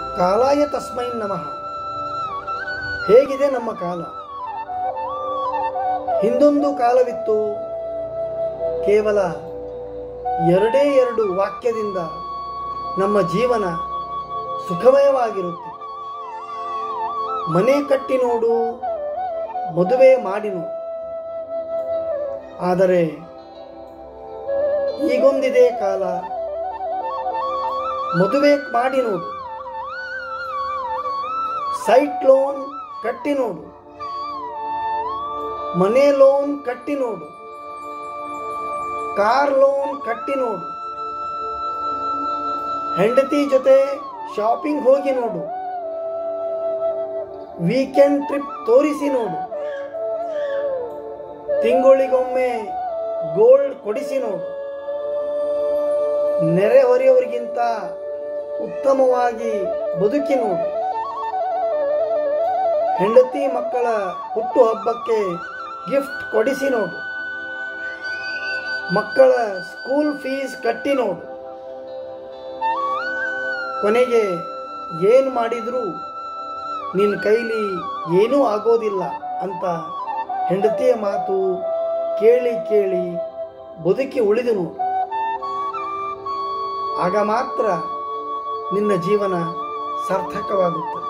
ಕಾಲಾಯ ತಸ್ಮೈ ನಮಃ ಹೇಗಿದೆ ನಮ್ಮ ಕಾಲ ಹಿಂದೊಂದು ಕಾಲವಿತ್ತು ಕೇವಲ ಎರಡೇ ಎರಡು ವಾಕ್ಯದಿಂದ ನಮ್ಮ ಜೀವನ ಸುಖಮಯವಾಗಿರುತ್ತೆ ಮನೆ ಕಟ್ಟಿ ನೋಡು ಮದುವೆ ಮಾಡಿ ನೋಡು ಆದರೆ ಈಗೊಂದಿದೆ ಕಾಲ ಮದುವೆ ಮಾಡಿ ನೋಡು ಸೈಟ್ ಲೋನ್ ಕಟ್ಟಿ ನೋಡು ಮನೆ ಲೋನ್ ಕಟ್ಟಿ ನೋಡು ಕಾರ್ ಲೋನ್ ಕಟ್ಟಿ ನೋಡು ಹೆಂಡತಿ ಜೊತೆ ಶಾಪಿಂಗ್ ಹೋಗಿ ನೋಡು ವೀಕೆಂಡ್ ಟ್ರಿಪ್ ತೋರಿಸಿ ನೋಡು ತಿಂಗಳಿಗೊಮ್ಮೆ ಗೋಲ್ಡ್ ಕೊಡಿಸಿ ನೋಡು ನೆರೆಹೊರೆಯವರಿಗಿಂತ ಉತ್ತಮವಾಗಿ ಬದುಕಿ ನೋಡು ಹೆಂಡತಿ ಮಕ್ಕಳ ಹುಟ್ಟು ಹಬ್ಬಕ್ಕೆ ಗಿಫ್ಟ್ ಕೊಡಿಸಿ ನೋಡು ಮಕ್ಕಳ ಸ್ಕೂಲ್ ಫೀಸ್ ಕಟ್ಟಿ ನೋಡು ಕೊನೆಗೆ ಏನು ಮಾಡಿದರೂ ನಿನ್ನ ಕೈಲಿ ಏನೂ ಆಗೋದಿಲ್ಲ ಅಂತ ಹೆಂಡತಿಯ ಮಾತು ಕೇಳಿ ಕೇಳಿ ಬದುಕಿ ಉಳಿದು ನೋಡು ಆಗ ಮಾತ್ರ ನಿನ್ನ ಜೀವನ ಸಾರ್ಥಕವಾಗುತ್ತದೆ